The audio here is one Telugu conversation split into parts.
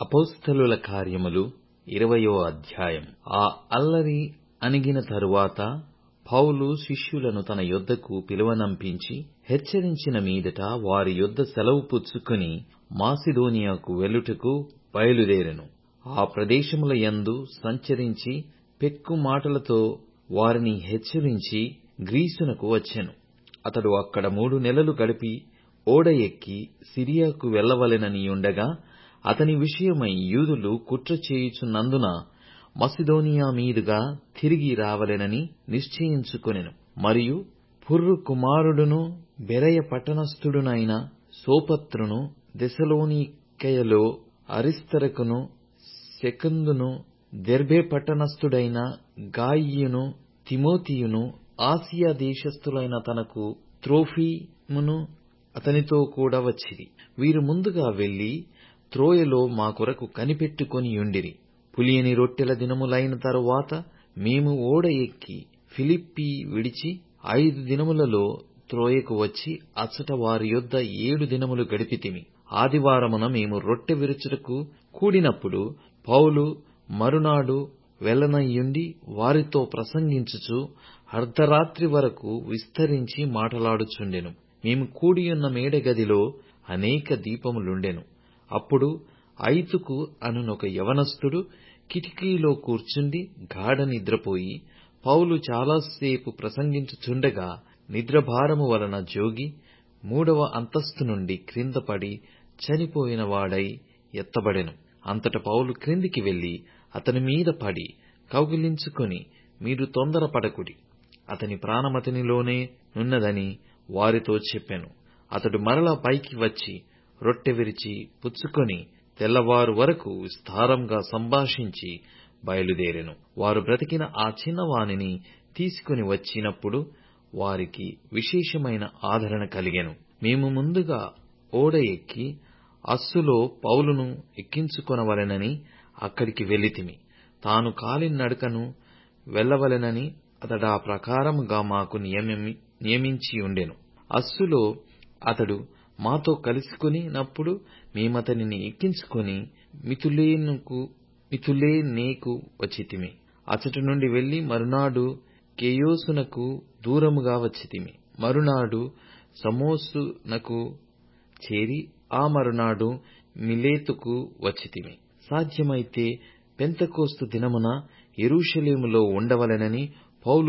అపోస్తలుల కార్యములు ఇరవయో అధ్యాయం ఆ అల్లరి అణిగిన తరువాత పౌలు శిష్యులను తన యొద్దకు పిలువనంపించి హెచ్చరించిన మీదట వారి యొద్ద సెలవు పుచ్చుకుని మాసిదోనియాకు వెళ్ళుటకు బయలుదేరెను ఆ ప్రదేశముల యందు సంచరించి పెక్కు మాటలతో వారిని హెచ్చరించి గ్రీసునకు వచ్చెను అతడు అక్కడ మూడు నెలలు గడిపి ఓడ ఎక్కి సిరియాకు వెళ్ళవలెననియుండగా అతని విషయమై యూదులు కుట్ర చేయుచున్నందున మసిదోనియా మీదుగా తిరిగి రావలెనని నిశ్చయించుకొనెను మరియు పుర్రు కుమారుడును బెరయ పట్టణస్థుడునైన సోపత్రును దెసలోనికయలో అరిస్తరకును సెకుందును దెర్బే పట్టణస్థుడైన గాయియును తిమోతియును ఆసియా దేశస్థులైన తనకు త్రోఫిమును అతనితో కూడా వచ్చిరి వీరు ముందుగా వెళ్లి త్రోయలో మా కొరకు కనిపెట్టుకొనియుండిరి పులియని రొట్టెల దినములైన తరువాత మేము ఓడ ఎక్కి ఫిలిప్పి విడిచి ఐదు దినములలో త్రోయకు వచ్చి అచ్చట వారి యొద్ద ఏడు దినములు గడిపితిమి ఆదివారమున మేము రొట్టె విరుచుటకు కూడినప్పుడు పౌలు మరునాడు వెళ్లనయ్యుండి వారితో ప్రసంగించుచు అర్ధరాత్రి వరకు విస్తరించి మాటలాడుచుండెను మేము కూడియున్న మేడగదిలో అనేక దీపములుండెను అప్పుడు ఐతుకు అనునొక యవనస్తుడు కిటికీలో కూర్చుండి గాఢ నిద్రపోయి పౌలు చాలాసేపు ప్రసంగించుచుండగా నిద్రభారము వలన జోగి మూడవ అంతస్తు నుండి క్రింద పడి చనిపోయిన వాడై ఎత్తబడెను అంతట పౌలు క్రిందికి వెళ్లి అతని మీద పడి కౌగిలించుకొని మీరు తొందరపడకుడి అతని ప్రాణమతనిలోనే నున్నదని వారితో చెప్పెను అతడు మరల పైకి వచ్చి రొట్టె విరిచి పుచ్చుకొని తెల్లవారు వరకు విస్తారంగా సంభాషించి బయలుదేరెను వారు బ్రతికిన ఆ చిన్నవానిని తీసుకుని వచ్చినప్పుడు వారికి విశేషమైన ఆదరణ కలిగెను మేము ముందుగా ఓడ ఎక్కి అస్సులో పౌలును ఎక్కించుకొనవలెనని అక్కడికి వెలితిమి తాను కాలినడకను వెళ్ళవలెనని అతడా ప్రకారముగా మాకు నియమించియుండెను అస్సులో అతడు మాతో కలుసుకునినప్పుడు మేమతనిని ఎక్కించుకొని మితులేనుకు మితులేనేకు వచ్చితిమి అచ్చటి నుండి వెళ్లి మరునాడు కేయోసునకు దూరముగా వచ్చితిమి మరునాడు సమోసునకు చేరి ఆ మరునాడు మిలేతుకు వచ్చితిమి సాధ్యమైతే పెంతెకోస్తు దినమున యెరూషలేములో ఉండవలెనని పౌలు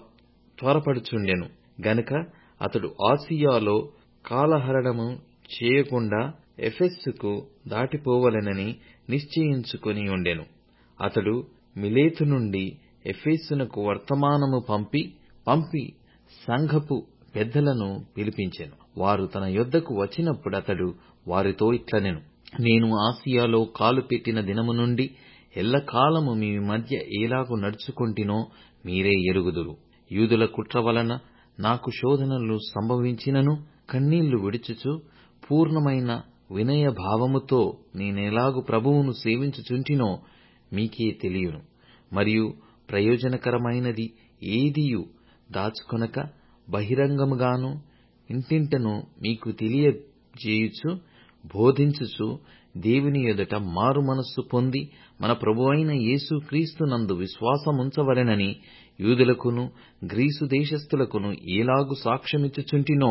త్వరపడుచుండెను గనుక అతడు ఆసియాలో కాలహరణము చేయకుండా ఎఫెస్సుకు దాటిపోవలెనని నిశ్చయించుకొనియుండెను అతడు మిలేతు నుండి ఎఫెసునకు వర్తమానము పంపి పంపి సంఘపు పెద్దలను పిలిపించెను వారు తన యొద్దకు వచ్చినప్పుడతడు వారితో ఇట్లనెను నేను ఆసియాలో కాలు పెట్టిన దినము నుండి ఎల్లకాలము మీ మధ్య ఏలాగు నడుచుకొంటినో మీరే ఎరుగుదురు యూదుల కుట్ర వలన నాకు శోధనలు సంభవించినను కన్నీళ్లు విడుచుచు పూర్ణమైన వినయభావముతో నేనెలాగు ప్రభువును సేవించుచుంటినో మీకే తెలియును మరియు ప్రయోజనకరమైనది ఏదియు దాచుకొనక బహిరంగముగాను ఇంటింటను మీకు తెలియజేయుచు బోధించుచు దేవుని ఎదుట మారు మనస్సు పొంది మన ప్రభువైన యేసు క్రీస్తునందు విశ్వాసముంచవలెనని యూదులకును గ్రీసు దేశస్థులకును ఏలాగు సాక్ష్యమిచ్చుచుంటినో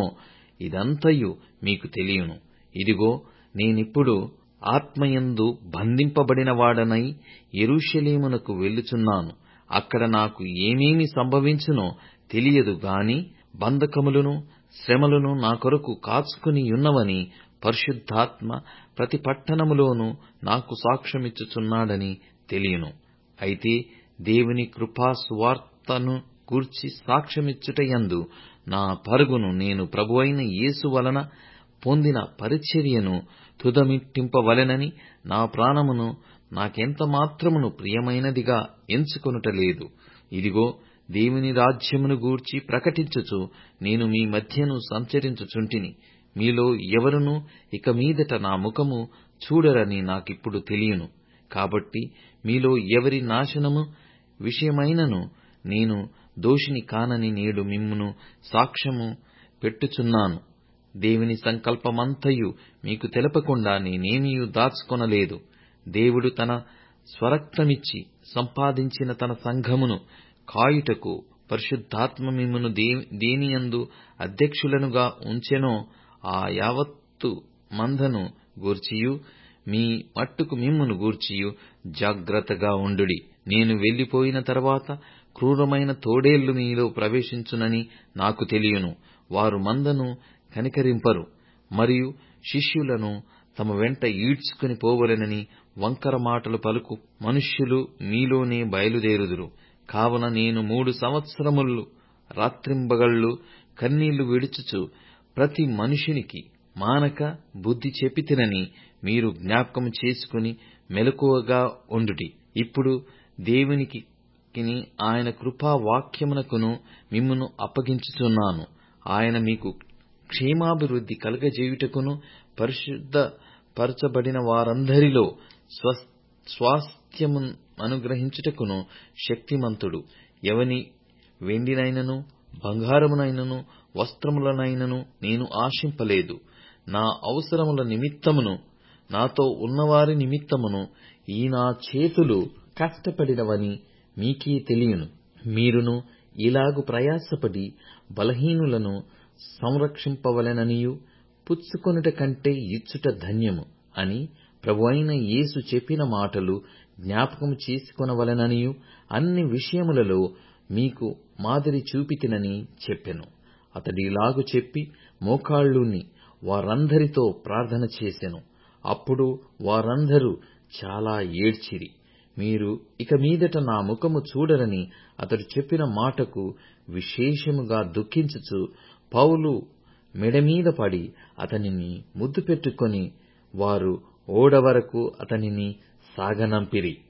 ఇదంతయు మీకు తెలియును ఇదిగో నేనిప్పుడు ఆత్మయందు బంధింపబడినవాడనై యెరూషలేమునకు వెళ్ళుచున్నాను అక్కడ నాకు ఏమేమి సంభవించునో తెలియదు గాని బంధకములను శ్రమలను నా కొరకు కాచుకునియున్నవని పరిశుద్ధాత్మ ప్రతి పట్టణములోనూ నాకు సాక్ష్యమిచ్చుచున్నాడని తెలియును అయితే దేవుని కృపా సువార్తను గూర్చి సాక్ష్యమిచ్చుటయందు నా పరుగును నేను ప్రభువైన యేసు వలన పొందిన పరిచర్యను తుదమిట్టింపవలెనని నా ప్రాణమును నాకెంత మాత్రమును ప్రియమైనదిగా ఎంచుకొనుటలేదు ఇదిగో దేవుని రాజ్యమును గూర్చి ప్రకటించుచు నేను మీ మధ్యను సంచరించుచుంటిని మీలో ఎవరునూ ఇక మీదట నా ముఖము చూడరని నాకిప్పుడు తెలియును కాబట్టి మీలో ఎవరి నాశనము విషయమైనను నేను దోషిని కానని నేడు మిమ్మును సాక్ష్యము పెట్టుచున్నాను దేవుని సంకల్పమంతయు మీకు తెలపకుండా నేనేమియూ దాచుకొనలేదు దేవుడు తన స్వరక్తమిచ్చి సంపాదించిన తన సంఘమును కాయుటకు పరిశుద్ధాత్మ మిమ్మును దేనియందు అధ్యక్షులనుగా ఉంచెనో ఆ యావత్తు మందను గూర్చియు మీ మట్టుకు మిమ్మును గూర్చియు జాగ్రత్తగా ఉండుడి నేను వెళ్లిపోయిన తరువాత క్రూరమైన తోడేళ్లు మీలో ప్రవేశించునని నాకు తెలియను వారు మందను కనికరింపరు మరియు శిష్యులను తమ వెంట ఈడ్చుకుని పోవలెనని వంకర మాటలు పలుకు మనుష్యులు మీలోనే బయలుదేరుదురు కావున నేను మూడు సంవత్సరములు రాత్రింబగళ్లు కన్నీళ్లు విడుచుచు ప్రతి మనుషునికి మానక బుద్ధి చెప్పితినని మీరు జ్ఞాపకము చేసుకుని మెలకువగా ఉండుడి ఇప్పుడు దేవునికిని ఆయన కృపా వాక్యమునకును మిమ్మును అప్పగించుచున్నాను ఆయన మీకు క్షేమాభివృద్ధి కలుగజేయుటకును పరిశుద్ధ పరచబడిన వారందరిలో స్వాస్థ్యముననుగ్రహించుటకును శక్తిమంతుడు ఎవని వెండినైనను బంగారమునైనను వస్త్రములనైనను నేను ఆశింపలేదు నా అవసరముల నిమిత్తమును నాతో ఉన్నవారి నిమిత్తమును ఈ నా చేతులు కష్టపడినవని మీకే తెలియును మీరును ఇలాగు ప్రయాసపడి బలహీనులను సంరక్షింపవలెననియు పుచ్చుకొనుట కంటే ఇచ్చుట ధన్యము అని ప్రభువైన యేసు చెప్పిన మాటలు జ్ఞాపకము చేసుకొనవలెననియు అన్ని విషయములలో మీకు మాదిరి చూపితినని చెప్పెను అతడిలాగు చెప్పి మోకాళ్ళూని వారందరితో ప్రార్థన చేసెను అప్పుడు వారందరూ చాలా ఏడ్చిరి మీరు ఇక మీదట నా ముఖము చూడరని అతడు చెప్పిన మాటకు విశేషముగా దుఃఖించుచు పౌలు మెడమీద పడి అతనిని ముద్దు పెట్టుకొని వారు ఓడ వరకు అతనిని సాగనంపిరి